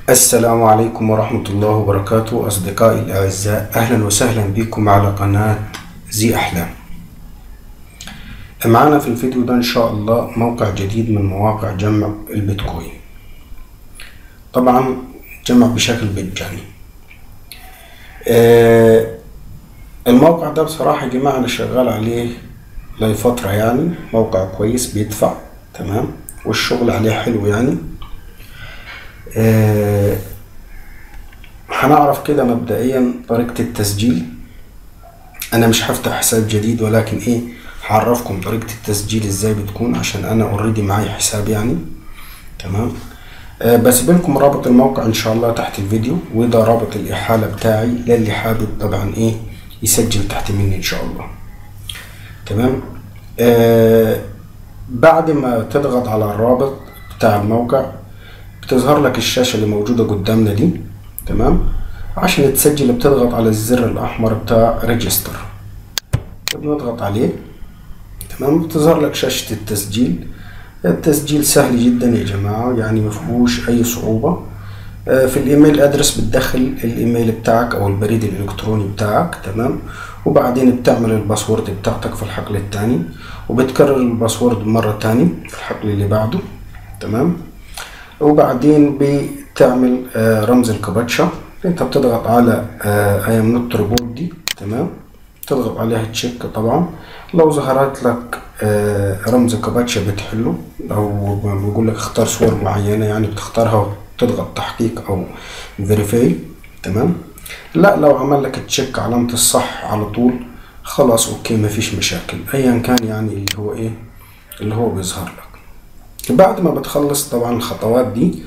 السلام عليكم ورحمة الله وبركاته أصدقائي الأعزاء أهلا وسهلا بكم على قناة زي أحلام معنا في الفيديو ده إن شاء الله موقع جديد من مواقع جمع البيتكوين طبعا جمع بشكل مجاني آه الموقع ده بصراحة يا جماعة أنا شغال عليه لفترة يعني موقع كويس بيدفع تمام والشغل عليه حلو يعني آه، هنعرف كده مبدئيا طريقة التسجيل انا مش هفتح حساب جديد ولكن ايه هعرفكم طريقة التسجيل ازاي بتكون عشان انا اوريدي معايا حساب يعني تمام آه بسيب لكم رابط الموقع ان شاء الله تحت الفيديو وده رابط الاحالة بتاعي للي حابب طبعا ايه يسجل تحت مني ان شاء الله تمام آه بعد ما تضغط على الرابط بتاع الموقع بتظهر لك الشاشة اللي موجودة قدامنا دي تمام عشان تسجل بتضغط على الزر الأحمر بتاع ريجستر بنضغط عليه تمام بتظهر لك شاشة التسجيل التسجيل سهل جدا يا جماعة يعني مفيهوش أي صعوبة في الإيميل أدرس بتدخل الإيميل بتاعك أو البريد الإلكتروني بتاعك تمام وبعدين بتعمل الباسورد بتاعتك في الحقل التاني وبتكرر الباسورد مرة تاني في الحقل اللي بعده تمام وبعدين بتعمل آه رمز الكباتشا انت بتضغط على اي ام نوت ريبورت دي تمام تضغط عليها تشيك طبعا لو ظهرت لك آه رمز كباتشا بتحله او بيقول لك اختار صور معينة يعني بتختارها وتضغط تحقيق او فيريفاي تمام لا لو عمل لك تشيك علامة الصح على طول خلاص اوكي مفيش مشاكل ايا كان يعني اللي هو ايه اللي هو بيظهر لك بعد ما بتخلص طبعا الخطوات دي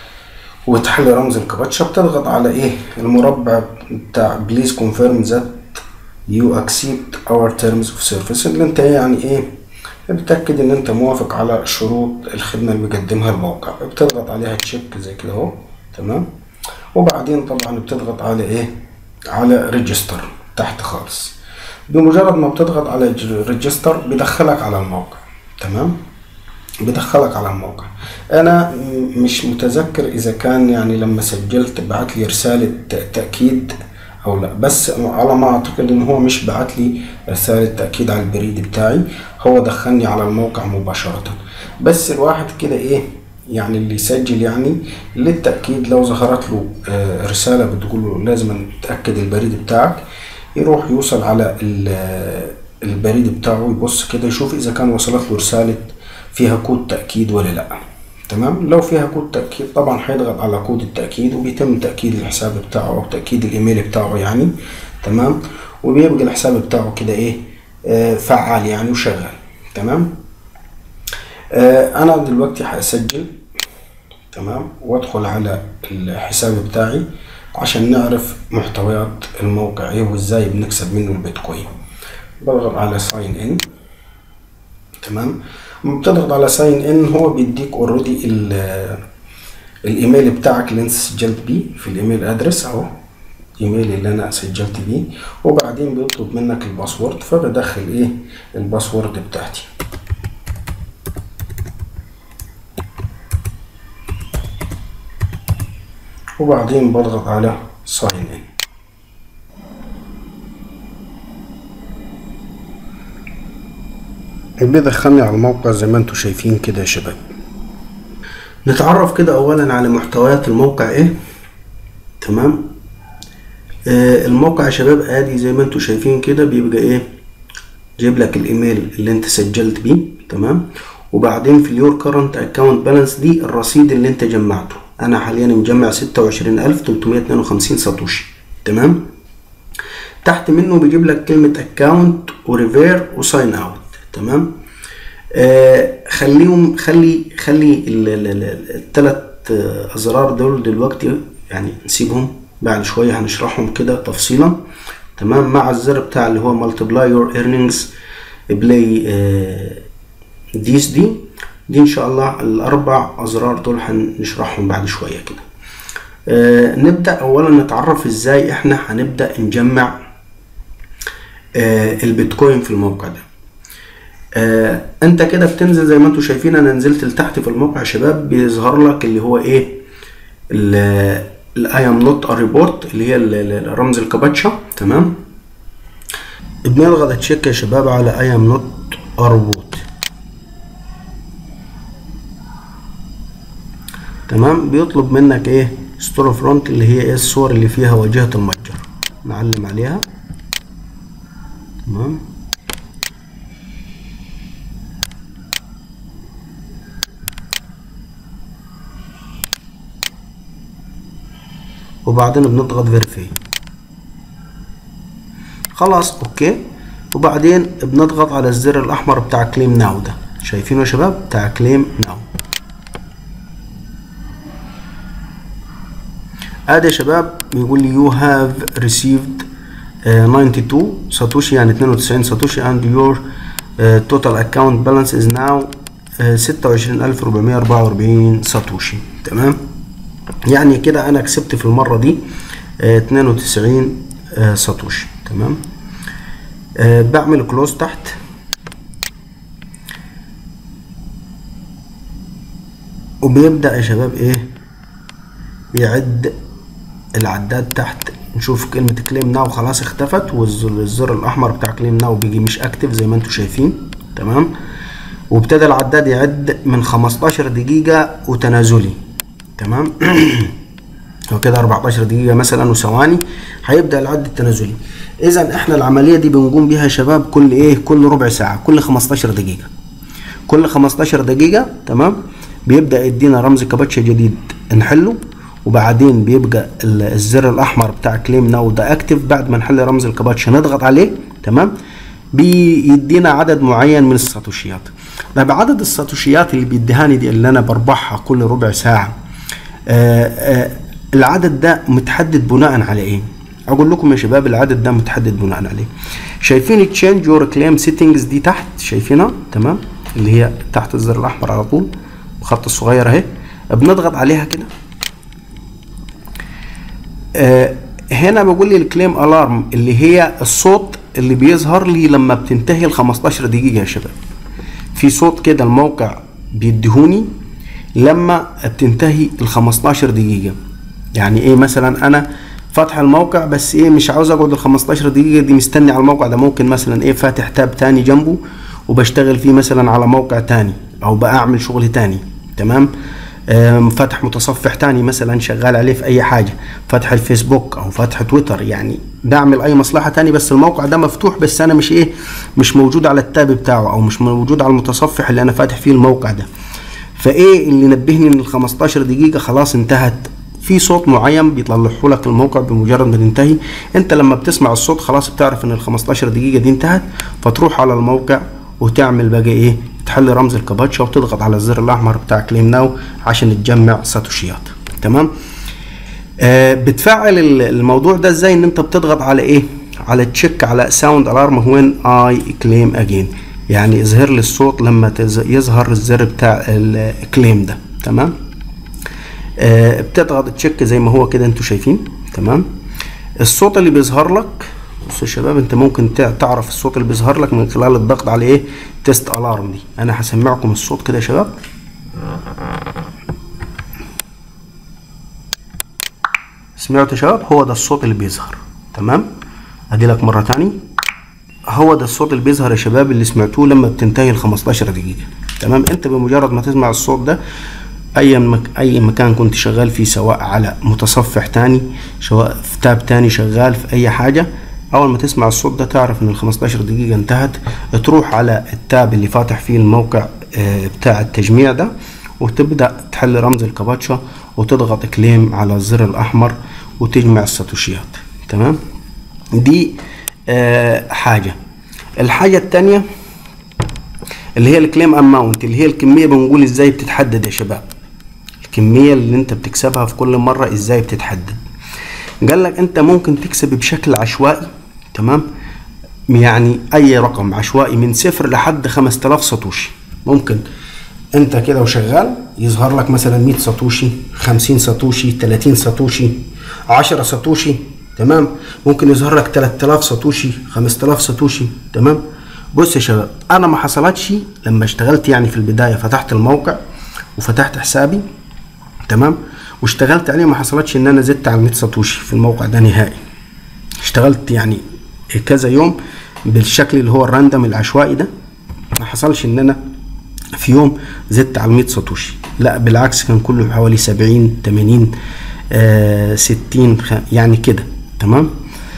وتحل رمز الكباتشا بتضغط على ايه المربع بتاع بليز كونفيرم ذات يو اكسبت اور تيرمز اوف سيرفيس اللي انت يعني ايه بتأكد ان انت موافق على شروط الخدمة اللي بيقدمها الموقع بتضغط عليها تشيك زي كده اهو تمام وبعدين طبعا بتضغط على ايه على ريجستر تحت خالص بمجرد ما بتضغط على ريجستر بيدخلك على الموقع تمام بدخلك على الموقع انا مش متذكر اذا كان يعني لما سجلت بعت لي رسالة تأكيد او لا بس على ما اعتقد ان هو مش بعت لي رسالة تأكيد على البريد بتاعي هو دخلني على الموقع مباشرة بس الواحد كده ايه يعني اللي يسجل يعني للتأكيد لو ظهرت له رسالة بتقول له لازم تأكد البريد بتاعك يروح يوصل على البريد بتاعه يبص كده يشوف اذا كان وصلت له رسالة فيها كود تأكيد ولا لأ تمام لو فيها كود تأكيد طبعا هيضغط على كود التأكيد وبيتم تأكيد الحساب بتاعه أو تأكيد الإيميل بتاعه يعني تمام وبيبقى الحساب بتاعه كده إيه آه فعال يعني وشغال تمام آه أنا دلوقتي هسجل تمام وأدخل على الحساب بتاعي عشان نعرف محتويات الموقع إيه وإزاي بنكسب منه البيتكوين بضغط على ساين إن تمام بتضغط على ساين ان هو بيديك اوريدي الايميل بتاعك اللي انت سجلت بيه في الايميل ادرس اهو ايميل اللي انا سجلت بيه وبعدين بيطلب منك الباسورد فبدخل ايه الباسورد بتاعتي وبعدين بضغط على ساين ان بيدخلني على الموقع زي ما انتم شايفين كده يا شباب نتعرف كده اولا على محتويات الموقع ايه تمام آه الموقع يا شباب ادي زي ما انتم شايفين كده بيبقى ايه جايب لك الايميل اللي انت سجلت بيه تمام وبعدين في اليور كرنت اكونت بالانس دي الرصيد اللي انت جمعته انا حاليا مجمع ستة وعشرين الف تلتمية اتنين وخمسين ساتوشي تمام تحت منه بيجيب لك كلمة اكونت وريفير وساين اوت تمام آه خليهم خلي خلي الثلاث ازرار دول دلوقتي يعني نسيبهم بعد شويه هنشرحهم كده تفصيلا تمام مع الزر بتاع اللي هو multiply your earnings play آه ديس دي دي ان شاء الله الاربع ازرار دول هنشرحهم بعد شويه كده آه نبدا اولا نتعرف ازاي احنا هنبدا نجمع آه البيتكوين في الموقع ده آه انت كده بتنزل زي ما انتم شايفين انا نزلت لتحت في الموقع يا شباب بيظهر لك اللي هو ايه الاي ام نوت ريبورت اللي هي ال- ال- رمز الكابتشا تمام بنضغط تشيك يا شباب على اي ام نوت ريبورت تمام بيطلب منك ايه ستور فرونت اللي هي ايه الصور اللي فيها واجهة المتجر نعلم عليها تمام وبعدين بنضغط فيريفاي خلاص اوكي وبعدين بنضغط على الزر الاحمر بتاع كليم ناو ده شايفينه يا شباب بتاع كليم ناو ادي يا شباب بيقول لي you have received uh, 92 ساتوشي يعني 92 ساتوشي and your uh, total account balance is now uh, 26444 ساتوشي تمام يعني كده انا كسبت في المره دي آه، 92 آه، ساتوشي تمام آه، بعمل كلوز تحت وبيبدأ يا شباب ايه بيعد العداد تحت نشوف كلمة كليم ناو خلاص اختفت والزر الأحمر بتاع كليم ناو بيجي مش اكتف زي ما انتم شايفين تمام وابتدى العداد يعد من 15 دقيقة وتنازلي تمام هو كده 14 دقيقة مثلا وثواني هيبدأ العد التنازلي إذا احنا العملية دي بنقوم بيها يا شباب كل ايه كل ربع ساعة كل 15 دقيقة كل 15 دقيقة تمام بيبدأ يدينا رمز كابتشا جديد نحله وبعدين بيبقى ال- الزر الأحمر بتاع كليم ناو ده اكتف بعد ما نحل رمز الكابتشا نضغط عليه تمام بيدينا عدد معين من الساتوشيات طيب عدد الساتوشيات اللي بيديهاني دي اللي انا بربحها كل ربع ساعة آه آه العدد ده متحدد بناء على ايه اقول لكم يا شباب العدد ده متحدد بناء عليه شايفين تشينج يور كليم سيتنجز دي تحت شايفينها تمام اللي هي تحت الزر الاحمر على طول بخط الصغير اهي بنضغط عليها كده آه هنا بقول لي الكليم الارم اللي هي الصوت اللي بيظهر لي لما بتنتهي ال 15 دقيقه يا شباب في صوت كده الموقع بيديهوني لما بتنتهي ال 15 دقيقة يعني ايه مثلا انا فاتح الموقع بس ايه مش عاوز اقعد ال 15 دقيقة دي مستني على الموقع ده ممكن مثلا ايه فاتح تاب تاني جنبه وبشتغل فيه مثلا على موقع تاني او بعمل شغل تاني تمام آم، فاتح متصفح تاني مثلا شغال عليه في اي حاجة فاتح الفيسبوك او فاتح تويتر يعني بعمل اي مصلحة تاني بس الموقع ده مفتوح بس انا مش ايه مش موجود على التاب بتاعه او مش موجود على المتصفح اللي انا فاتح فيه الموقع ده فايه اللي نبهني ان ال 15 دقيقة خلاص انتهت في صوت معين بيطلعه لك الموقع بمجرد ما تنتهي انت لما بتسمع الصوت خلاص بتعرف ان ال 15 دقيقة دي انتهت فتروح على الموقع وتعمل بقى ايه تحل رمز الكابتشا وتضغط على الزر الاحمر بتاع كليم ناو عشان تجمع ساتوشيات تمام آه بتفعل ال- الموضوع ده ازاي ان انت بتضغط على ايه على تشيك على ساوند الارم وين اي كليم اجين يعني يظهر لي الصوت لما تز- يظهر الزر بتاع الكليم ده تمام آه بتضغط تشيك زي ما هو كده انتوا شايفين تمام الصوت اللي بيظهر لك بصوا يا شباب انت ممكن تع- تعرف الصوت اللي بيظهر لك من خلال الضغط على ايه تيست الارم دي انا هسمعكم الصوت كده يا شباب سمعتوا يا شباب هو ده الصوت اللي بيظهر تمام ادي لك مره تاني هو ده الصوت اللي بيظهر يا شباب اللي سمعتوه لما بتنتهي ال 15 دقيقه تمام انت بمجرد ما تسمع الصوت ده اي مك... اي مكان كنت شغال فيه سواء على متصفح تاني سواء في تاب تاني شغال في اي حاجه اول ما تسمع الصوت ده تعرف ان ال 15 دقيقه انتهت تروح على التاب اللي فاتح فيه الموقع آه، بتاع التجميع ده وتبدا تحل رمز الكابتشا وتضغط كليم على الزر الاحمر وتجمع الساتوشيات تمام دي آه حاجه الحاجه التانيه اللي هي الكليم اماونت اللي هي الكميه بنقول ازاي بتتحدد يا شباب الكميه اللي انت بتكسبها في كل مره ازاي بتتحدد قال لك انت ممكن تكسب بشكل عشوائي تمام يعني اي رقم عشوائي من صفر لحد 5000 ساتوشي ممكن انت كده وشغال يظهر لك مثلا 100 ساتوشي 50 ساتوشي 30 ساتوشي 10 ساتوشي تمام ممكن يظهر لك 3000 ساتوشي 5000 ساتوشي تمام بص يا شباب انا ما حصلتش لما اشتغلت يعني في البدايه فتحت الموقع وفتحت حسابي تمام واشتغلت عليه ما حصلتش ان انا زدت على 100 ساتوشي في الموقع ده نهائي اشتغلت يعني كذا يوم بالشكل اللي هو الراندم العشوائي ده ما حصلش ان انا في يوم زدت على 100 ساتوشي لا بالعكس كان كله حوالي 70 80 آه 60 خ- يعني كده تمام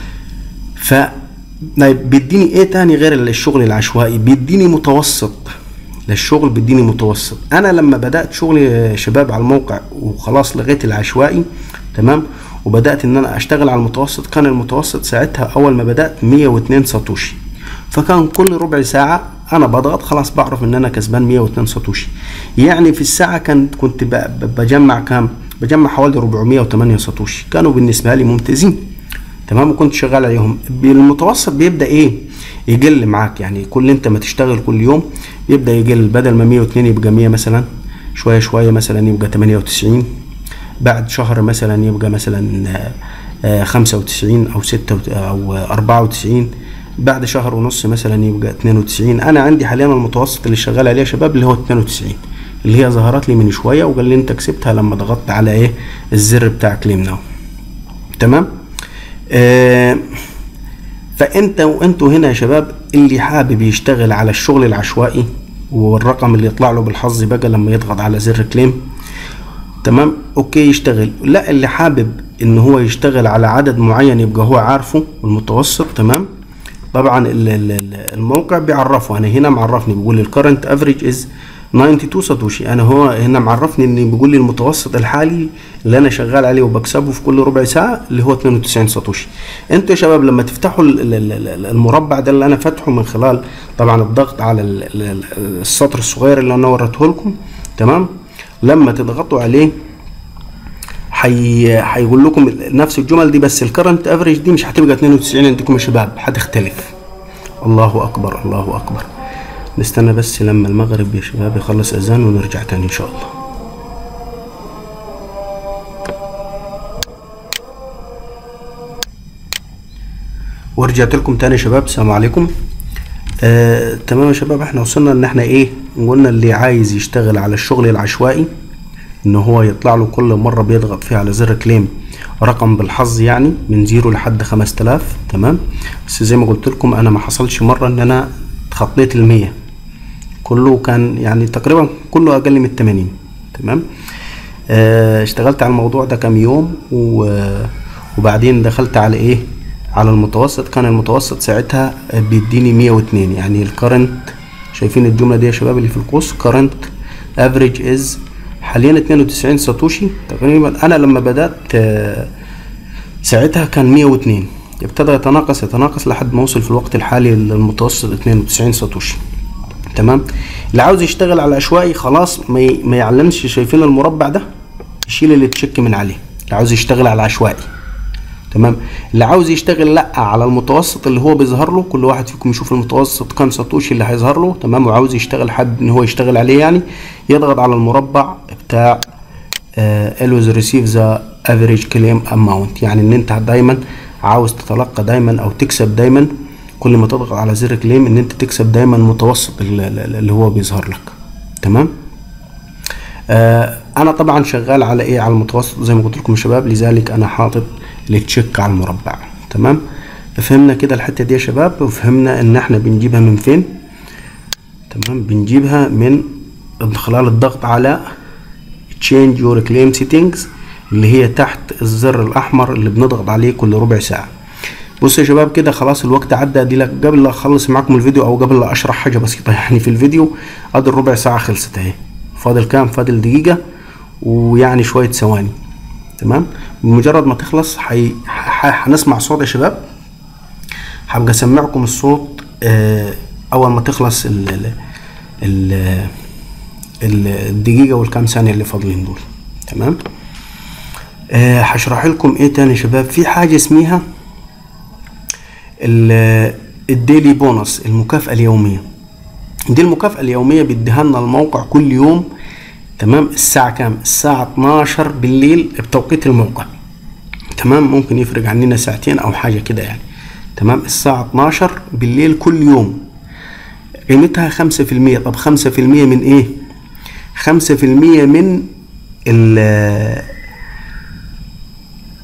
ف طيب بيديني ايه تاني غير الشغل العشوائي بيديني متوسط للشغل بيديني متوسط انا لما بدات شغل يا شباب على الموقع وخلاص لغيت العشوائي تمام وبدات ان انا اشتغل على المتوسط كان المتوسط ساعتها اول ما بدات 102 ساتوشي فكان كل ربع ساعه انا بضغط خلاص بعرف ان انا كسبان 102 ساتوشي يعني في الساعه كان كنت ب- ب- بجمع كام بجمع حوالي 408 ساتوشي كانوا بالنسبه لي ممتازين تمام وكنت شغال عليهم المتوسط بيبدا ايه يقل معاك يعني كل انت ما تشتغل كل يوم بيبدا يقل بدل ما 102 يبقى 100 مثلا شويه شويه مثلا يبقى 98 بعد شهر مثلا يبقى مثلا آه، آه، 95 او 6 او 94 بعد شهر ونص مثلا يبقى 92 انا عندي حاليا المتوسط اللي شغال عليه يا شباب اللي هو 92 اللي هي ظهرت لي من شويه وقال لي انت كسبتها لما ضغطت على ايه الزر بتاع كليم ناو تمام آه فانت وانتوا هنا يا شباب اللي حابب يشتغل على الشغل العشوائي والرقم اللي يطلع له بالحظ بقى لما يضغط على زر كليم تمام اوكي يشتغل لا اللي حابب ان هو يشتغل على عدد معين يبقى هو عارفه المتوسط تمام طبعا ال- ال- ال- الموقع بيعرفه انا هنا معرفني بيقول لي الكرنت افريج از 92 ساتوشي انا هو هنا معرفني ان بيقول لي المتوسط الحالي اللي انا شغال عليه وبكسبه في كل ربع ساعه اللي هو 92 ساتوشي انتوا يا شباب لما تفتحوا ال- ال- ال- ال- المربع ده اللي انا فاتحه من خلال طبعا الضغط على ال- ال- ال- السطر الصغير اللي انا وريته لكم تمام لما تضغطوا عليه حي... هيقول لكم نفس الجمل دي بس الكرنت افريج دي مش هتبقى 92 عندكم يا شباب هتختلف الله اكبر الله اكبر نستنى بس لما المغرب يا شباب يخلص اذان ونرجع تاني ان شاء الله ورجعت لكم تاني يا شباب السلام عليكم آه، تمام يا شباب احنا وصلنا ان احنا ايه قلنا اللي عايز يشتغل على الشغل العشوائي ان هو يطلع له كل مرة بيضغط فيها على زر كليم رقم بالحظ يعني من زيرو لحد خمس تلاف تمام بس زي ما قلت لكم انا ما حصلش مرة ان انا تخطيت المية كله كان يعني تقريبا كله اقل من التمانين تمام آه اشتغلت على الموضوع ده كام يوم و... وبعدين دخلت على ايه على المتوسط كان المتوسط ساعتها بيديني 102 يعني الكرنت شايفين الجمله دي يا شباب اللي في القوس كرنت افريج از حاليا 92 ساتوشي تقريبا انا لما بدات آه، ساعتها كان 102 ابتدى يتناقص يتناقص لحد ما وصل في الوقت الحالي للمتوسط 92 ساتوشي تمام اللي عاوز يشتغل على عشوائي خلاص ما, ي... ما يعلمش شايفين المربع ده يشيل اللي تشك من عليه اللي عاوز يشتغل على عشوائي تمام اللي عاوز يشتغل لا على المتوسط اللي هو بيظهر له كل واحد فيكم يشوف المتوسط كام ساتوشي اللي هيظهر له تمام وعاوز يشتغل حابب ان هو يشتغل عليه يعني يضغط على المربع بتاع الوز ريسيف ذا افريج كليم اماونت يعني ان انت دايما عاوز تتلقى دايما او تكسب دايما كل ما تضغط على زر كليم ان انت تكسب دايما متوسط ال- ال- اللي هو بيظهر لك تمام آه انا طبعا شغال على ايه على المتوسط زي ما قلت لكم يا شباب لذلك انا حاطط التشيك على المربع تمام فهمنا كده الحته دي يا شباب وفهمنا ان احنا بنجيبها من فين تمام بنجيبها من خلال الضغط على change your claim settings اللي هي تحت الزر الاحمر اللي بنضغط عليه كل ربع ساعه بص يا شباب كده خلاص الوقت عدى دي لك قبل لا اخلص معاكم الفيديو او قبل لا اشرح حاجه بسيطه يعني في الفيديو ادي الربع ساعه خلصت اهي فاضل كام فاضل دقيقه ويعني شويه ثواني تمام بمجرد ما تخلص حي... ح- هنسمع صوت يا شباب هبقى اسمعكم الصوت آه، اول ما تخلص ال ال ال ال- الدقيقه والكام ثانيه اللي فاضلين دول تمام آه، هشرح لكم ايه تاني يا شباب في حاجه اسمها ال- الديلي بونص المكافأة اليومية دي المكافأة اليومية بيديها لنا الموقع كل يوم تمام الساعة كام؟ الساعة 12 بالليل بتوقيت الموقع تمام ممكن يفرق عننا ساعتين أو حاجة كده يعني تمام الساعة 12 بالليل كل يوم قيمتها 5% طب 5% من ايه؟ 5% من ال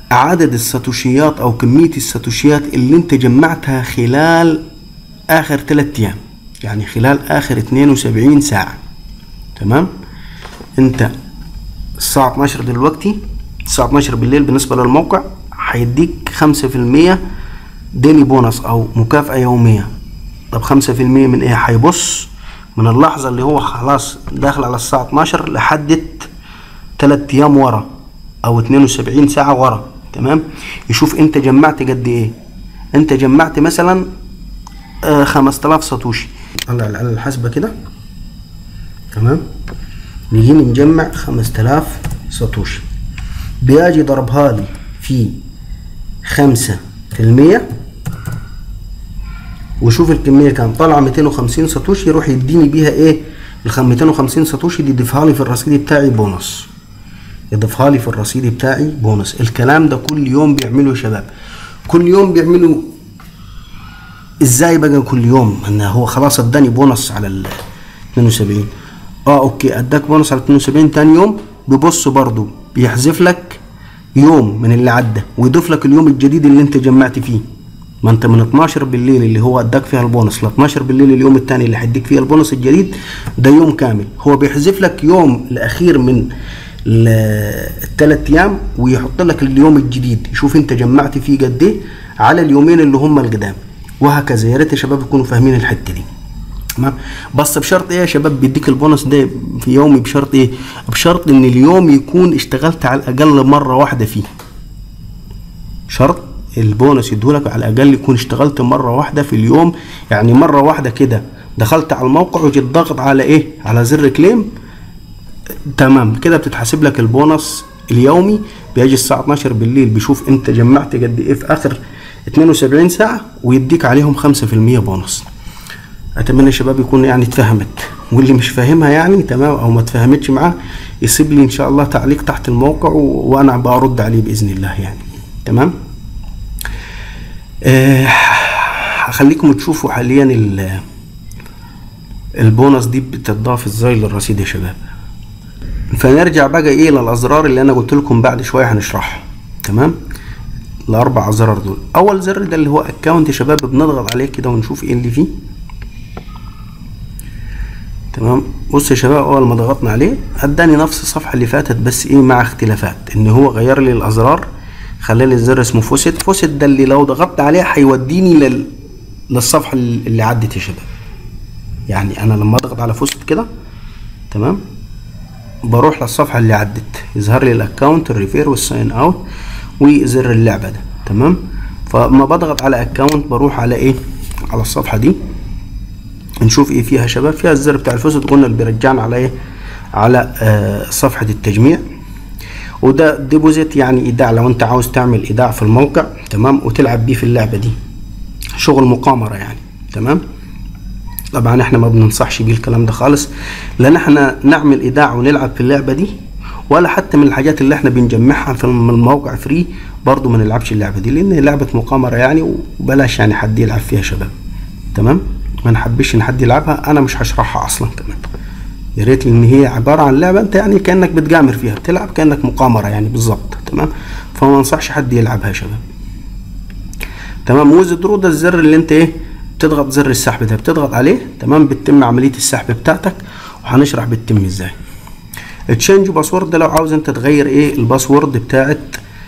عدد الساتوشيات او كمية الساتوشيات اللي انت جمعتها خلال اخر 3 ايام يعني خلال اخر 72 ساعة تمام انت الساعة 12 دلوقتي الساعة 12 بالليل بالنسبة للموقع هيديك 5% ديلي بونص او مكافأة يومية طب 5% من ايه هيبص من اللحظة اللي هو خلاص داخل على الساعة 12 لحد 3 ايام ورا او 72 ساعة ورا تمام يشوف انت جمعت قد ايه انت جمعت مثلا آه 5000 ساتوشي طلع الآلة الحاسبة كده تمام نيجي نجمع 5000 ساتوشي بيجي ضربها لي في خمسة في المية وشوف الكمية كام طالعة 250 ساتوشي يروح يديني بيها ايه ال 250 ساتوشي دي يضيفها لي في الرصيد بتاعي بونص يضيفها لي في الرصيد بتاعي بونص الكلام ده كل يوم بيعمله يا شباب كل يوم بيعملوا ازاي بقى كل يوم ان هو خلاص اداني بونص على ال 72 اه اوكي اداك بونص على 72 تاني يوم بيبص برضو بيحذف لك يوم من اللي عدى ويضيف لك اليوم الجديد اللي انت جمعت فيه ما انت من 12 بالليل اللي هو اداك فيها البونص ل 12 بالليل اليوم الثاني اللي هيديك فيه البونص الجديد ده يوم كامل هو بيحذف لك يوم الاخير من الثلاث ايام ويحط لك اليوم الجديد يشوف انت جمعت فيه قد ايه على اليومين اللي هم القدام وهكذا يا ريت يا شباب يكونوا فاهمين الحته دي تمام بس بشرط ايه يا شباب بيديك البونص ده في يومي بشرط ايه بشرط ان اليوم يكون اشتغلت على الاقل مره واحده فيه شرط البونص يدولك على الاقل يكون اشتغلت مره واحده في اليوم يعني مره واحده كده دخلت على الموقع وجيت ضاغط على ايه على زر كليم تمام كده بتتحسب لك البونص اليومي بيجي الساعه 12 بالليل بيشوف انت جمعت قد ايه في اخر 72 ساعه ويديك عليهم 5% بونص اتمنى يا شباب يكون يعني اتفهمت واللي مش فاهمها يعني تمام او ما اتفهمتش معاه يسيب لي ان شاء الله تعليق تحت الموقع و... وانا برد عليه باذن الله يعني تمام آه هخليكم تشوفوا حاليا ال... البونص دي بتضاف ازاي للرصيد يا شباب فنرجع بقى ايه للازرار اللي انا قلت لكم بعد شويه هنشرحها تمام الاربع ازرار دول اول زر ده اللي هو اكونت يا شباب بنضغط عليه كده ونشوف ايه اللي فيه تمام بص يا شباب اول ما ضغطنا عليه اداني نفس الصفحه اللي فاتت بس ايه مع اختلافات ان هو غير لي الازرار خلى لي الزر اسمه فوسيت فوسيت ده اللي لو ضغطت عليه هيوديني لل... للصفحه اللي عدت يا شباب يعني انا لما اضغط على فوسيت كده تمام بروح للصفحه اللي عدت يظهر لي الاكونت الريفير والساين اوت وزر اللعبه ده تمام فما بضغط على اكونت بروح على ايه على الصفحه دي نشوف ايه فيها شباب فيها الزر بتاع الفوسد قلنا اللي بيرجعنا على ايه على آه صفحة التجميع وده ديبوزيت يعني ايداع لو انت عاوز تعمل ايداع في الموقع تمام وتلعب بيه في اللعبة دي شغل مقامرة يعني تمام طبعا احنا ما بننصحش بيه الكلام ده خالص لان احنا نعمل ايداع ونلعب في اللعبة دي ولا حتى من الحاجات اللي احنا بنجمعها في الموقع فري برضو ما نلعبش اللعبة دي لان لعبة مقامرة يعني وبلاش يعني حد يلعب فيها شباب تمام ما نحبش ان حد يلعبها انا مش هشرحها اصلا كمان يا ريت ان هي عباره عن لعبه انت يعني كانك بتجامر فيها بتلعب كانك مقامره يعني بالظبط تمام فما انصحش حد يلعبها يا شباب تمام وزدرو ده الزر اللي انت ايه بتضغط زر السحب ده بتضغط عليه تمام بتتم عمليه السحب بتاعتك وهنشرح بتتم ازاي التشينج باسورد ده لو عاوز انت تغير ايه الباسورد بتاعت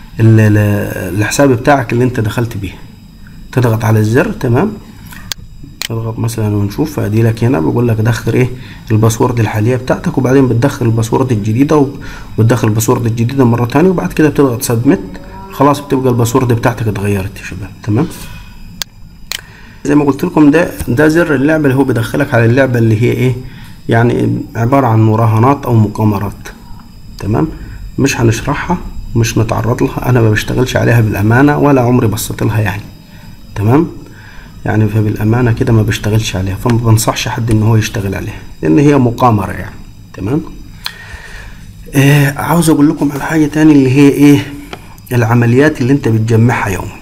الحساب بتاعك اللي انت دخلت بيه تضغط على الزر تمام نضغط مثلا ونشوف فادي لك هنا بيقول لك دخل ايه الباسورد الحاليه بتاعتك وبعدين بتدخل الباسورد الجديده وبتدخل الباسورد الجديده مره تانية وبعد كده بتضغط سبميت خلاص بتبقى الباسورد بتاعتك اتغيرت يا شباب تمام زي ما قلت لكم ده ده زر اللعبه اللي هو بيدخلك على اللعبه اللي هي ايه يعني عباره عن مراهنات او مقامرات تمام مش هنشرحها مش نتعرض لها انا ما بشتغلش عليها بالامانه ولا عمري بصيت لها يعني تمام يعني فبالامانه كده ما بشتغلش عليها فما بنصحش حد ان هو يشتغل عليها لان هي مقامره يعني تمام آه عاوز اقول لكم على حاجه تاني اللي هي ايه العمليات اللي انت بتجمعها يومي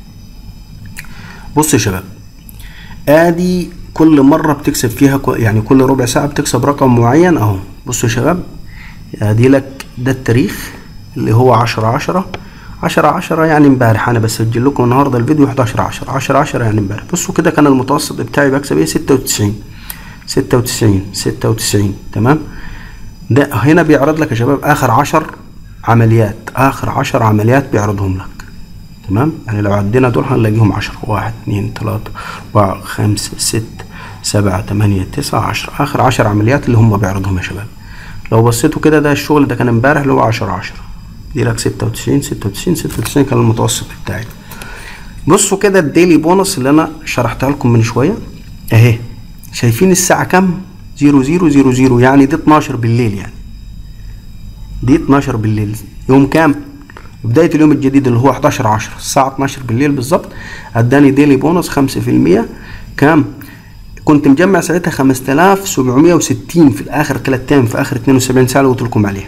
بص يا شباب ادي كل مره بتكسب فيها يعني كل ربع ساعه بتكسب رقم معين اهو بصوا يا شباب ادي لك ده التاريخ اللي هو عشرة عشرة عشرة عشرة يعني امبارح انا بسجل لكم النهارده الفيديو 11 10 10 10 يعني امبارح بصوا كده كان المتوسط بتاعي بكسب ايه 96 96 96 تمام ده هنا بيعرض لك يا شباب اخر 10 عمليات اخر 10 عمليات بيعرضهم لك تمام يعني لو عدينا دول هنلاقيهم 10 واحد اتنين تلاتة أربعة خمسة ستة سبعة تمانية تسعة عشرة آخر عشر عمليات اللي هم بيعرضهم يا شباب لو بصيتوا كده ده الشغل ده كان امبارح اللي هو عشرة عشرة دي لك ستة وتسعين ستة وتسعين ستة وتسعين كان المتوسط بتاعي بصوا كده الديلي بونص اللي انا شرحتها لكم من شوية اهي شايفين الساعة كام زيرو زيرو زيرو زيرو يعني دي 12 بالليل يعني دي 12 بالليل يوم كام بداية اليوم الجديد اللي هو 11 10 الساعة 12 بالليل بالظبط اداني ديلي بونص 5% كام كنت مجمع ساعتها 5760 في الاخر 3 ايام في اخر 72 ساعة اللي قلت لكم عليها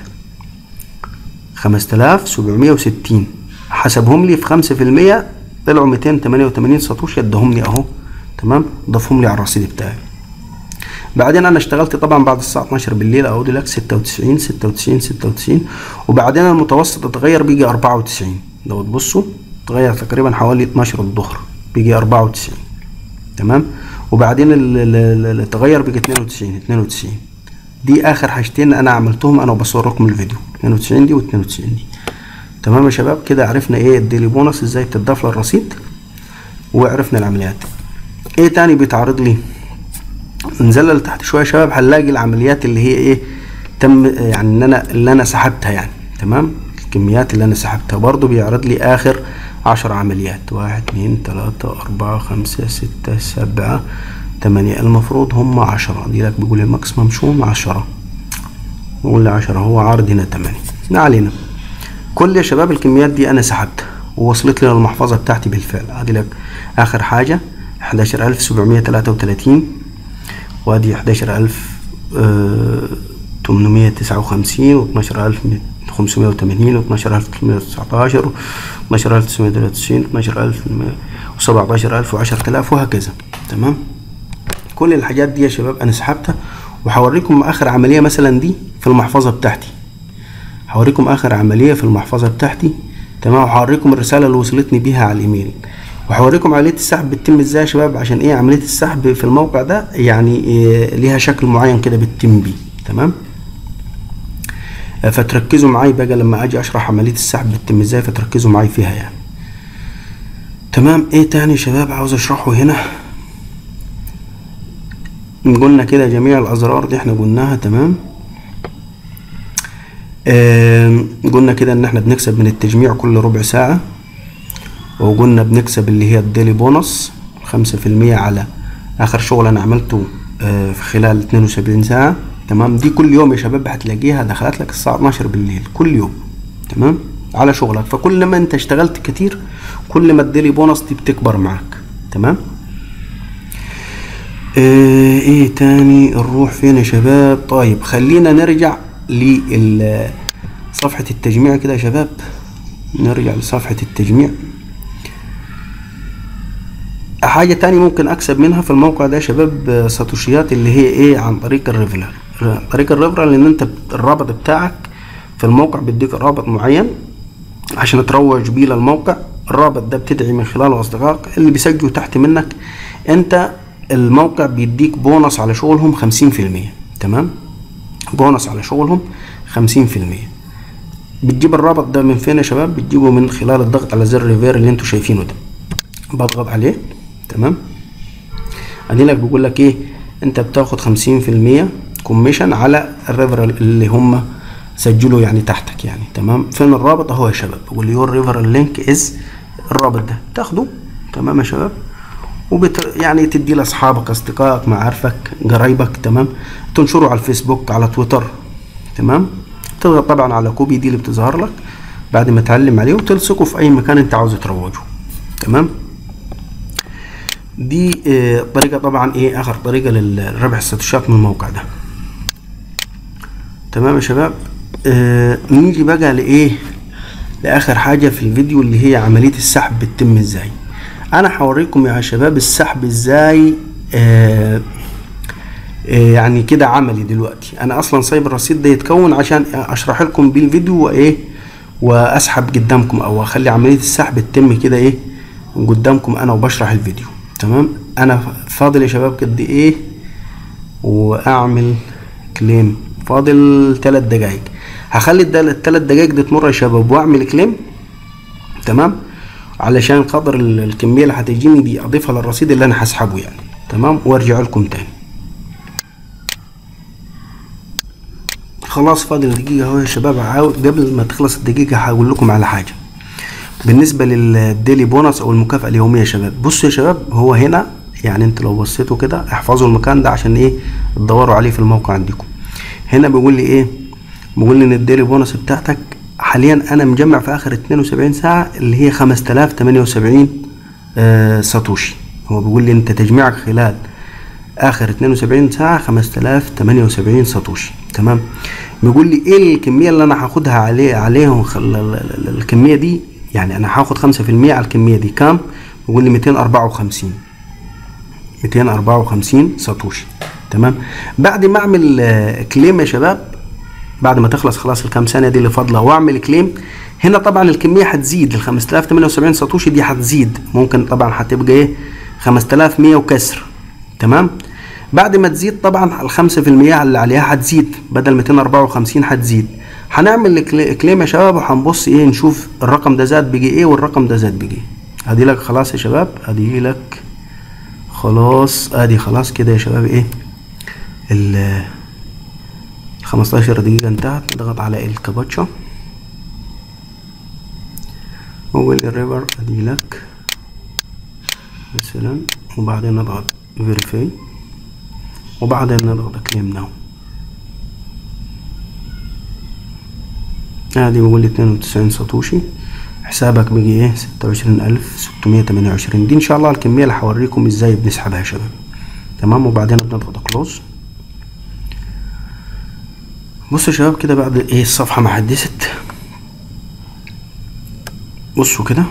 5760 حسبهم لي في 5% طلعوا 288 سطوش ادهم لي اهو تمام ضافهم لي على الرصيد بتاعي بعدين انا اشتغلت طبعا بعد الساعه 12 بالليل اقول لك 96 96 96 وبعدين المتوسط اتغير بيجي 94 لو تبصوا اتغير تقريبا حوالي 12 الظهر بيجي 94 تمام وبعدين اللي اتغير بيجي 92 92 دي اخر حاجتين انا عملتهم انا وبصور لكم الفيديو 92 دي و92 دي تمام يا شباب كده عرفنا ايه الديلي بونص ازاي بتضاف للرصيد وعرفنا العمليات ايه تاني بيتعرض لي نزل لتحت شويه يا شباب هنلاقي العمليات اللي هي ايه تم يعني ان انا اللي انا سحبتها يعني تمام الكميات اللي انا سحبتها برضو بيعرض لي اخر عشر عمليات واحد اتنين تلاتة اربعة خمسة ستة سبعة تمانية المفروض هم عشرة دي لك بيقول الماكسيمم شوم عشرة نقول لي عشرة هو عارض هنا تمانية ما علينا كل يا شباب الكميات دي انا سحبتها ووصلت لي للمحفظة بتاعتي بالفعل ادي لك اخر حاجة حداشر الف سبعمية تلاتة وتلاتين وادي حداشر الف تمنمية تسعة وخمسين واتناشر الف خمسمية وتمانين واتناشر الف تلتمية وتسعتاشر واتناشر الف تسعمية تلاتة وتسعين واتناشر الف وسبعتاشر الف وعشرة الاف وهكذا تمام كل الحاجات دي يا شباب انا سحبتها وهوريكم اخر عملية مثلا دي في المحفظة بتاعتي هوريكم اخر عملية في المحفظة بتاعتي تمام وهوريكم الرسالة اللي وصلتني بيها على الايميل وهوريكم عملية السحب بتتم ازاي يا شباب عشان ايه عملية السحب في الموقع ده يعني إيه ليها شكل معين كده بتتم بيه تمام فتركزوا معايا بقى لما اجي اشرح عملية السحب بتتم ازاي فتركزوا معايا فيها يعني تمام ايه تاني يا شباب عاوز اشرحه هنا قلنا كده جميع الازرار دي احنا قلناها تمام آه قلنا كده ان احنا بنكسب من التجميع كل ربع ساعة وقلنا بنكسب اللي هي الديلي بونص خمسة في المية على اخر شغل انا عملته آه في خلال اتنين وسبعين ساعة تمام دي كل يوم يا شباب هتلاقيها دخلت لك الساعة 12 بالليل كل يوم تمام على شغلك فكل ما انت اشتغلت كتير كل ما الديلي بونص دي بتكبر معاك تمام اه ايه تاني نروح فين يا شباب طيب خلينا نرجع لصفحة التجميع كده يا شباب نرجع لصفحة التجميع حاجة تاني ممكن أكسب منها في الموقع ده يا شباب ساتوشيات اللي هي إيه عن طريق الريفلر طريق الريفلر لأن أنت الرابط بتاعك في الموقع بيديك رابط معين عشان تروج بيه للموقع الرابط ده بتدعي من خلاله أصدقائك اللي بيسجلوا تحت منك أنت الموقع بيديك بونص على شغلهم خمسين في المية تمام بونص على شغلهم خمسين في المية بتجيب الرابط ده من فين يا شباب بتجيبه من خلال الضغط على زر ريفير اللي انتوا شايفينه ده بضغط عليه تمام اديلك بيقول لك ايه انت بتاخد خمسين في المية كوميشن على الريفرال اللي هم سجلوا يعني تحتك يعني تمام فين الرابط اهو يا شباب بيقول يور ريفرال لينك از الرابط ده تاخده تمام يا شباب وبت يعني تدي لاصحابك اصدقائك معارفك قرايبك تمام تنشره على الفيسبوك على تويتر تمام تضغط طبعا على كوبي دي اللي بتظهر لك بعد ما تعلم عليه وتلصقه في اي مكان انت عاوز تروجه تمام دي اه طريقة طبعا ايه اخر طريقة للربح الساتوشات من الموقع ده تمام يا شباب اه نيجي بقى لايه لاخر حاجة في الفيديو اللي هي عملية السحب بتتم ازاي انا هوريكم يا شباب السحب ازاي اه يعني كده عملي دلوقتي انا اصلا سايب الرصيد ده يتكون عشان اشرح لكم بيه الفيديو وايه واسحب قدامكم او اخلي عمليه السحب تتم كده ايه قدامكم انا وبشرح الفيديو تمام انا فاضل يا شباب قد ايه واعمل كليم فاضل ثلاث دقايق هخلي الثلاث دقايق دي تمر يا شباب واعمل كليم تمام علشان خاطر ال- الكميه اللي هتجيني دي اضيفها للرصيد اللي انا هسحبه يعني تمام وارجع لكم تاني خلاص فاضل دقيقة اهو يا شباب عاو- قبل ما تخلص الدقيقة هقول لكم على حاجة بالنسبة للديلي بونص او المكافأة اليومية يا شباب بصوا يا شباب هو هنا يعني انتوا لو بصيتوا كده احفظوا المكان ده عشان ايه تدوروا عليه في الموقع عندكم هنا بيقول لي ايه بيقول لي ان الديلي بونص بتاعتك حاليا انا مجمع في اخر 72 ساعة اللي هي 5078 آه ساتوشي هو بيقول لي انت تجميعك خلال اخر 72 ساعة 5078 ساتوشي تمام بيقول لي ايه الكمية اللي انا هاخدها عليه عليهم خل... ال- ال- ال- الكمية دي يعني انا هاخد 5% على الكمية دي كام بيقول لي 254 254 ساتوشي تمام بعد ما اعمل آه، كليم يا شباب بعد ما تخلص خلاص الكام سنه دي اللي فاضله واعمل كليم هنا طبعا الكميه هتزيد ال 5078 ساتوشي دي هتزيد ممكن طبعا هتبقى ايه 5100 وكسر تمام بعد ما تزيد طبعا ال 5% اللي عليها هتزيد بدل 254 هتزيد هنعمل الكلي- كليم يا شباب وهنبص ايه نشوف الرقم ده زاد بقي ايه والرقم ده زاد بقي ايه ادي لك خلاص يا شباب ادي لك خلاص ادي خلاص كده يا شباب ايه ال 15 دقيقة انتهت نضغط على الكابتشا أول الريفر أدي لك مثلا وبعدين نضغط فيريفاي وبعدين نضغط كليم ناو ادي بقول لي 92 ساتوشي حسابك بقي ايه 26628 دي ان شاء الله الكمية اللي هوريكم ازاي بنسحبها يا شباب تمام وبعدين بنضغط كلوز بصوا يا شباب كده بعد ايه الصفحة ما حدثت بصوا كده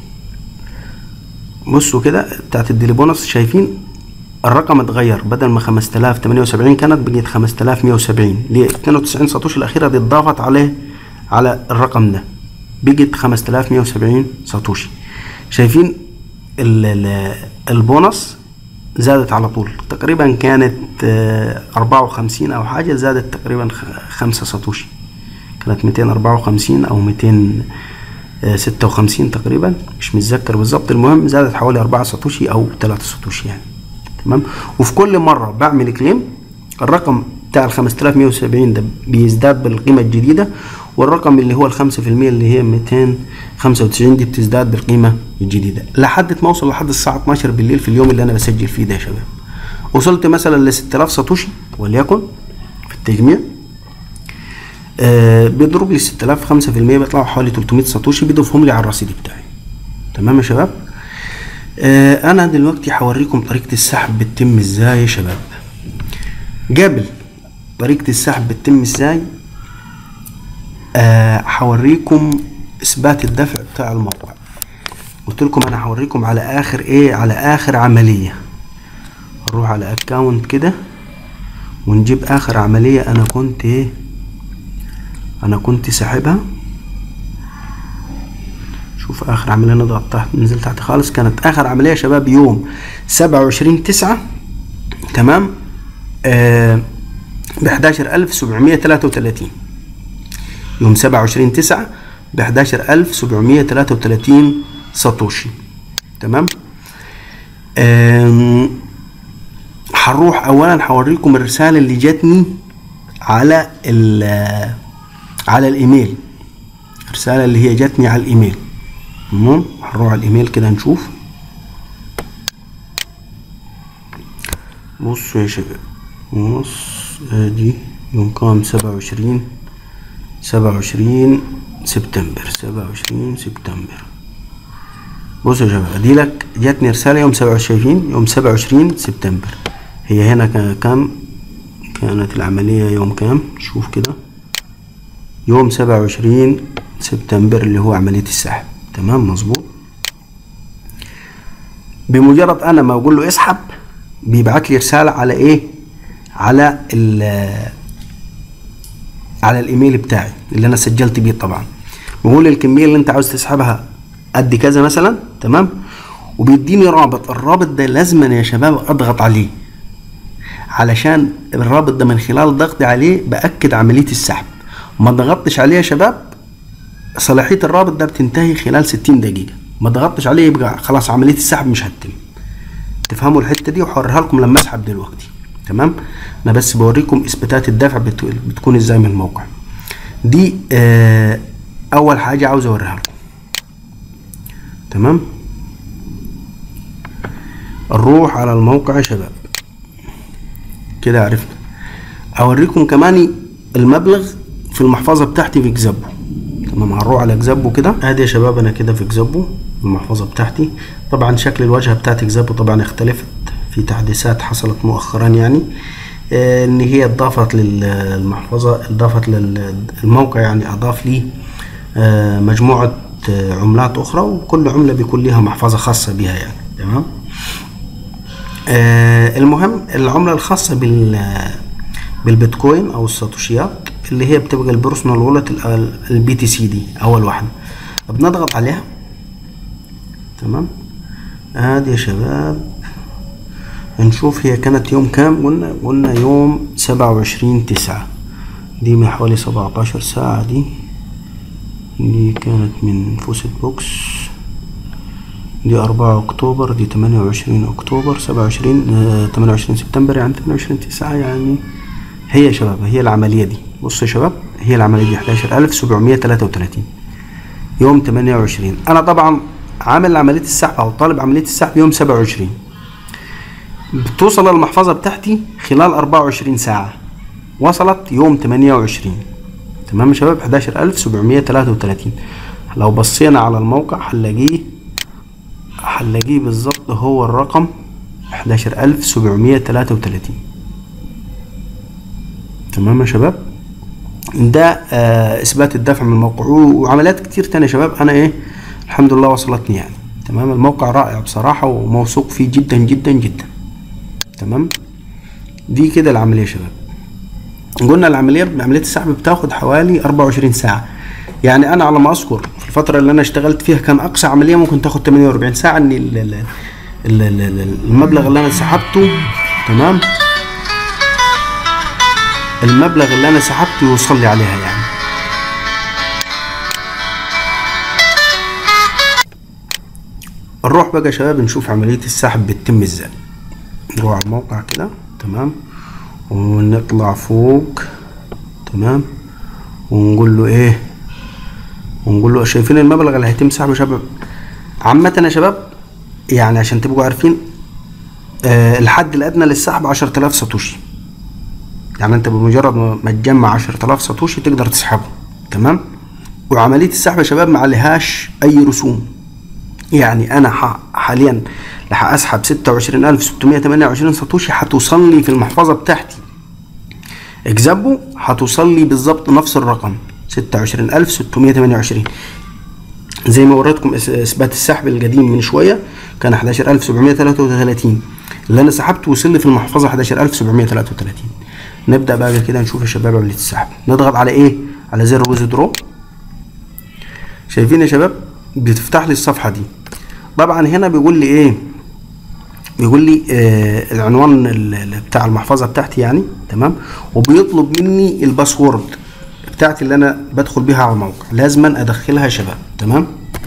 بصوا كده بتاعت الديلي بونص شايفين الرقم اتغير بدل ما 5078 كانت بقت 5170 ليه 92 ساتوشي الأخيرة دي اتضافت عليه على الرقم ده بقت 5170 ساتوشي شايفين ال- ال- البونص زادت على طول تقريبا كانت آه، 54 او حاجة زادت تقريبا خ- خمسة ساتوشي كانت 254 او 256 تقريبا مش متذكر بالظبط المهم زادت حوالي 4 ساتوشي او 3 ساتوشي يعني تمام وفي كل مرة بعمل كليم الرقم بتاع ال 5170 ده بيزداد بالقيمة الجديدة والرقم اللي هو ال 5% اللي هي 295 دي بتزداد بالقيمة الجديدة لحد ما اوصل لحد الساعة 12 بالليل في اليوم اللي انا بسجل فيه ده يا شباب وصلت مثلا ل 6000 ساتوشي وليكن في التجميع آه بيضرب لي 6000 5% بيطلعوا حوالي 300 ساتوشي بيضيفهم لي على الرصيد بتاعي تمام يا شباب آه انا دلوقتي هوريكم طريقة السحب بتتم ازاي يا شباب قبل طريقة السحب بتتم ازاي آه هوريكم اثبات الدفع بتاع الموقع قلت لكم انا هوريكم على اخر ايه على اخر عملية نروح على اكونت كده ونجيب اخر عملية انا كنت ايه انا كنت ساحبها شوف اخر عملية نضغط تحت ننزل تحت خالص كانت اخر عملية يا شباب يوم سبعة وعشرين تسعة تمام آه بحداشر الف سبعمية تلاتة وتلاتين يوم سبعة وعشرين تسعة بحداشر الف سبعمية تلاتة وتلاتين ساتوشي تمام آم، هنروح اولا هوريكم الرسالة اللي جاتني على ال على الايميل الرسالة اللي هي جاتني على الايميل تمام هنروح على الايميل كده نشوف بصوا يا شباب بص ادي يوم كام سبعة وعشرين سبعة وعشرين سبتمبر سبعة وعشرين سبتمبر بصوا يا شباب ادي لك جاتني رسالة يوم سبعة وعشرين يوم سبعة وعشرين سبتمبر هي هنا كان كام كانت العملية يوم كام شوف كده يوم سبعة وعشرين سبتمبر اللي هو عملية السحب تمام مظبوط بمجرد انا ما اقول له اسحب بيبعت لي رسالة على ايه على ال على الايميل بتاعي اللي انا سجلت بيه طبعا بيقول لي الكميه اللي انت عاوز تسحبها قد كذا مثلا تمام وبيديني رابط الرابط ده لازما يا شباب اضغط عليه علشان الرابط ده من خلال ضغطي عليه باكد عمليه السحب ما ضغطتش عليه يا شباب صلاحيه الرابط ده بتنتهي خلال 60 دقيقه ما ضغطتش عليه يبقى خلاص عمليه السحب مش هتتم تفهموا الحته دي وهوريها لكم لما اسحب دلوقتي تمام انا بس بوريكم اثباتات الدفع بت- بتكون ازاي من الموقع دي آه اول حاجه عاوز اوريها لكم تمام نروح على الموقع يا شباب كده عرفنا اوريكم كمان المبلغ في المحفظه بتاعتي في جزابو تمام هنروح على جزابو كده ادي يا شباب انا كده في جزابو المحفظه بتاعتي طبعا شكل الواجهه بتاعت جزابو طبعا اختلفت في تحديثات حصلت مؤخرا يعني آه، ان هي اضافت للمحفظه اضافت للموقع يعني اضاف لي آه، مجموعه آه، عملات اخرى وكل عمله بيكون ليها محفظه خاصه بها يعني تمام آه، المهم العملة الخاصة بال بالبيتكوين أو الساتوشيات اللي هي بتبقى البيرسونال وولت البي تي سي دي أول واحدة بنضغط عليها تمام ادي يا شباب نشوف هي كانت يوم كام قلنا قلنا يوم سبعة وعشرين تسعة دي من حوالي سبعتاشر ساعة دي دي كانت من فوسيت بوكس دي أربعة أكتوبر دي تمانية وعشرين أكتوبر سبعة وعشرين تمانية وعشرين سبتمبر يعني تمانية وعشرين تسعة يعني هي يا شباب هي العملية دي بصوا يا شباب هي العملية دي حداشر ألف سبعمية تلاتة وتلاتين يوم تمانية وعشرين أنا طبعا عامل عملية السحب أو طالب عملية السحب يوم سبعة وعشرين بتوصل المحفظة بتاعتي خلال أربعة وعشرين ساعة وصلت يوم تمانية وعشرين تمام يا شباب حداشر ألف سبعمية تلاتة وتلاتين لو بصينا على الموقع هنلاقيه هنلاقيه بالظبط هو الرقم حداشر ألف سبعمية تلاتة وتلاتين تمام يا شباب ده آه اثبات الدفع من الموقع وعمليات كتير تانية يا شباب انا ايه الحمد لله وصلتني يعني تمام الموقع رائع بصراحة وموثوق فيه جدا جدا جدا تمام دي كده العملية يا شباب قلنا العملية عملية السحب بتاخد حوالي 24 ساعة يعني انا على ما اذكر في الفترة اللي انا اشتغلت فيها كان اقصى عملية ممكن تاخد 48 ساعة ان ال- ال- ال- ال- ال- المبلغ اللي انا سحبته تمام المبلغ اللي انا سحبته يوصل لي عليها يعني نروح بقى يا شباب نشوف عملية السحب بتتم ازاي نروح على الموقع كده تمام ونطلع فوق تمام ونقول له ايه ونقول له شايفين المبلغ اللي هيتم سحبه يا شباب عامة يا شباب يعني عشان تبقوا عارفين آه الحد الادنى للسحب 10000 ساتوشي يعني انت بمجرد ما ما تجمع 10000 ساتوشي تقدر تسحبه تمام وعملية السحب يا شباب ما عليهاش اي رسوم يعني انا ح- حاليا رح اسحب 26628 ساتوشي هتوصل لي في المحفظة بتاعتي اكزابو هتوصل لي بالظبط نفس الرقم 26628 زي ما وريتكم إس- اثبات السحب القديم من شويه كان 11733 اللي انا سحبته وصل لي في المحفظه 11733 نبدا بقى كده نشوف يا شباب عمليه السحب نضغط على ايه على زر ويزدرو شايفين يا شباب بتفتح لي الصفحه دي طبعا هنا بيقول لي ايه بيقول لي آه العنوان ال- ال- بتاع المحفظه بتاعتي يعني تمام وبيطلب مني الباسورد بتاعتي اللي انا بدخل بيها على الموقع لازما ادخلها يا شباب تمام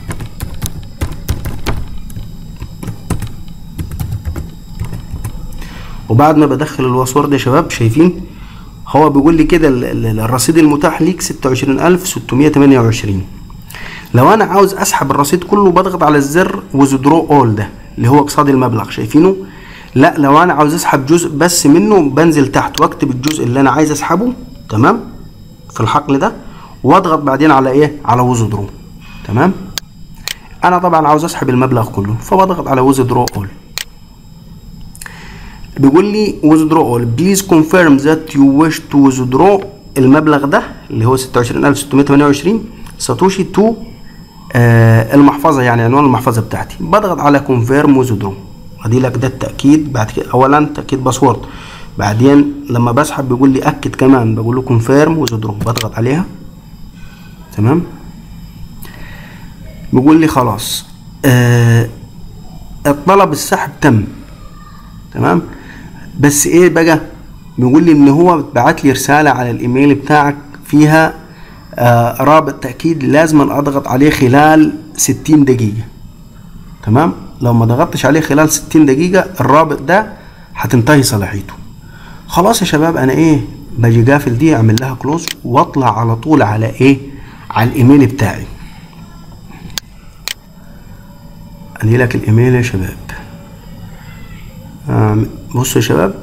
وبعد ما بدخل الباسورد يا شباب شايفين هو بيقول لي كده ال- ال- الرصيد المتاح ليك 26628 لو انا عاوز اسحب الرصيد كله بضغط على الزر وذرو اول ده اللي هو اقصاد المبلغ شايفينه لا لو انا عاوز اسحب جزء بس منه بنزل تحت واكتب الجزء اللي انا عايز اسحبه تمام في الحقل ده واضغط بعدين على ايه على وذرو تمام انا طبعا عاوز اسحب المبلغ كله فبضغط على وذرو اول بيقول لي withdraw all please confirm that you wish to withdraw المبلغ ده اللي هو 26628 ساتوشي تو آه المحفظه يعني عنوان المحفظه بتاعتي بضغط على confirm withdraw ادي لك ده التاكيد بعد كده اولا تاكيد باسورد بعدين لما بسحب بيقول لي اكد كمان بقول له confirm withdraw بضغط عليها تمام بيقول لي خلاص آه الطلب السحب تم تمام بس ايه بقى بيقول لي ان هو بعت لي رساله على الايميل بتاعك فيها آه رابط تاكيد لازم اضغط عليه خلال 60 دقيقه تمام لو ما ضغطتش عليه خلال 60 دقيقه الرابط ده هتنتهي صلاحيته خلاص يا شباب انا ايه باجي قافل دي اعمل لها كلوز واطلع على طول على ايه على الايميل بتاعي انهي لك الايميل يا شباب آه بصوا يا شباب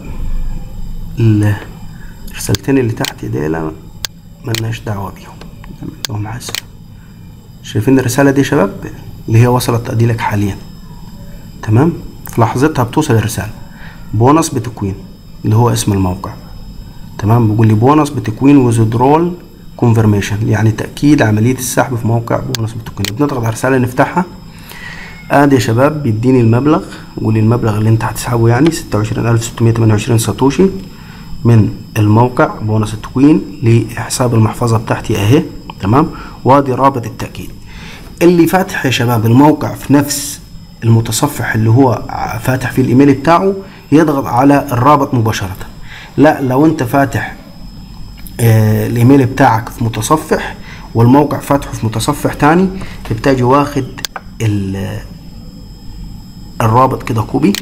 الرسالتين اللي تحت ديلا ملناش دعوة بيهم نعمل لهم حذف شايفين الرسالة دي يا شباب اللي هي وصلت ادي لك حاليا تمام في لحظتها بتوصل الرسالة بونص بتكوين اللي هو اسم الموقع تمام بيقول لي بونص بتكوين وذرول كونفرميشن يعني تأكيد عملية السحب في موقع بونص بتكوين بنضغط على الرسالة نفتحها ادي يا شباب بيديني المبلغ يقول لي المبلغ اللي انت هتسحبه يعني ستة وعشرين الف ستمية تمانية وعشرين ساتوشي من الموقع بونص التكوين لحساب المحفظة بتاعتي اهي تمام وادي رابط التأكيد اللي فاتح يا شباب الموقع في نفس المتصفح اللي هو فاتح فيه الايميل بتاعه يضغط على الرابط مباشرة لا لو انت فاتح آه الايميل بتاعك في متصفح والموقع فاتحه في متصفح تاني تبتاجي واخد الرابط كده كوبي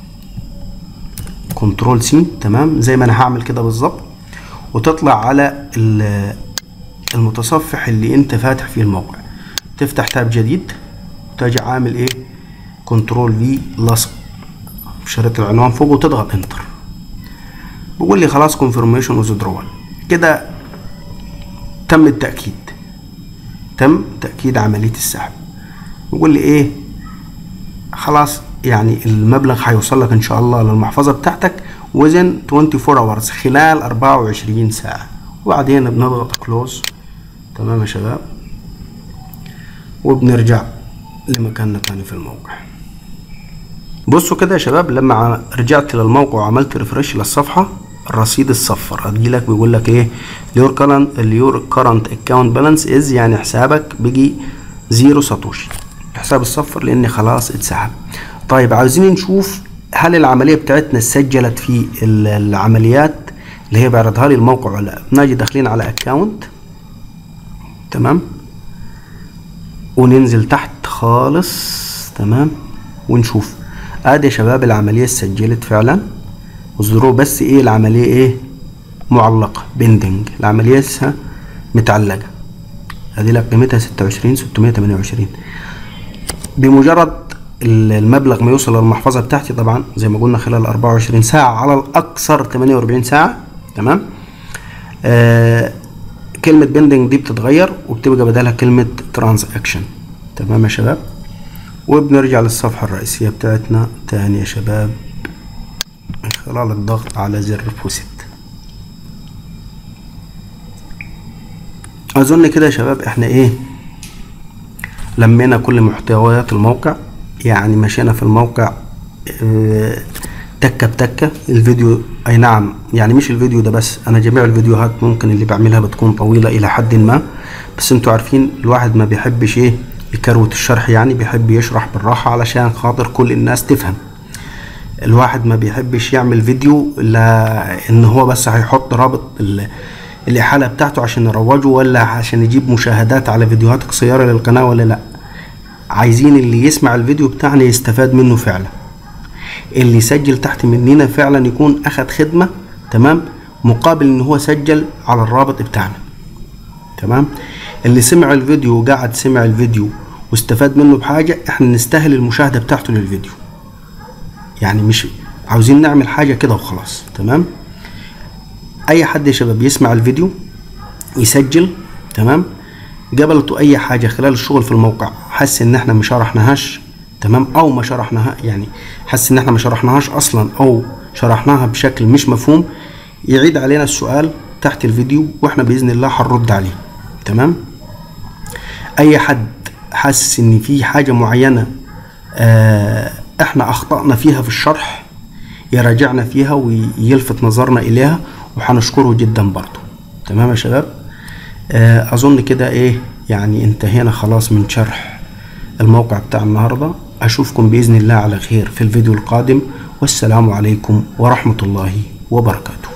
كنترول سي تمام زي ما انا هعمل كده بالظبط وتطلع على المتصفح اللي انت فاتح فيه الموقع تفتح تاب جديد وتجي عامل ايه كنترول في لصق شريط العنوان فوق وتضغط انتر بيقول لي خلاص كونفirmation withdrawal كده تم التأكيد تم تأكيد عملية السحب بيقول لي ايه خلاص يعني المبلغ هيوصل لك ان شاء الله للمحفظه بتاعتك وزن 24 hours خلال 24 ساعه وبعدين بنضغط كلوز تمام يا شباب وبنرجع لمكاننا تاني في الموقع بصوا كده يا شباب لما رجعت للموقع وعملت ريفرش للصفحه الرصيد الصفر هتجي لك بيقول لك ايه your current your current account balance is يعني حسابك بيجي زيرو ساتوشي حساب الصفر لان خلاص اتسحب طيب عاوزين نشوف هل العمليه بتاعتنا سجلت في العمليات اللي هي بيعرضها لي الموقع ولا لا بنجي داخلين على اكونت تمام وننزل تحت خالص تمام ونشوف ادي يا شباب العمليه سجلت فعلا وزروا بس ايه العمليه ايه معلقه بندنج العمليه لسه متعلقه ادي لك قيمتها ستة وعشرين ستمية تمانية وعشرين بمجرد المبلغ ما يوصل للمحفظة بتاعتي طبعا زي ما قلنا خلال 24 ساعة على الأكثر 48 ساعة تمام آه كلمة بندنج دي بتتغير وبتبقى بدلها كلمة ترانزاكشن تمام يا شباب وبنرجع للصفحة الرئيسية بتاعتنا تاني يا شباب من خلال الضغط على زر بوست أظن كده يا شباب احنا ايه لمينا كل محتويات الموقع يعني مشينا في الموقع اه تكة بتكة الفيديو اي نعم يعني مش الفيديو ده بس انا جميع الفيديوهات ممكن اللي بعملها بتكون طويلة الى حد ما بس انتوا عارفين الواحد ما بيحبش ايه يكروت الشرح يعني بيحب يشرح بالراحة علشان خاطر كل الناس تفهم الواحد ما بيحبش يعمل فيديو الا ان هو بس هيحط رابط الإحالة بتاعته عشان يروجه ولا عشان يجيب مشاهدات على فيديوهات قصيرة للقناة ولا لأ عايزين اللي يسمع الفيديو بتاعنا يستفاد منه فعلا اللي يسجل تحت مننا فعلا يكون أخد خدمة تمام مقابل إن هو سجل على الرابط بتاعنا تمام اللي سمع الفيديو وقعد سمع الفيديو واستفاد منه بحاجة احنا نستاهل المشاهدة بتاعته للفيديو يعني مش عاوزين نعمل حاجة كده وخلاص تمام اي حد يا شباب يسمع الفيديو يسجل تمام قبلته اي حاجة خلال الشغل في الموقع حس ان احنا ما شرحناهاش تمام او ما شرحناها يعني حس ان احنا ما شرحناهاش اصلا او شرحناها بشكل مش مفهوم يعيد علينا السؤال تحت الفيديو واحنا باذن الله هنرد عليه تمام اي حد حاسس ان في حاجة معينة آه احنا اخطأنا فيها في الشرح يراجعنا فيها ويلفت نظرنا اليها وهنشكره جدا برضو تمام يا شباب آه اظن كده ايه يعني انتهينا خلاص من شرح الموقع بتاع النهاردة أشوفكم بإذن الله على خير في الفيديو القادم والسلام عليكم ورحمة الله وبركاته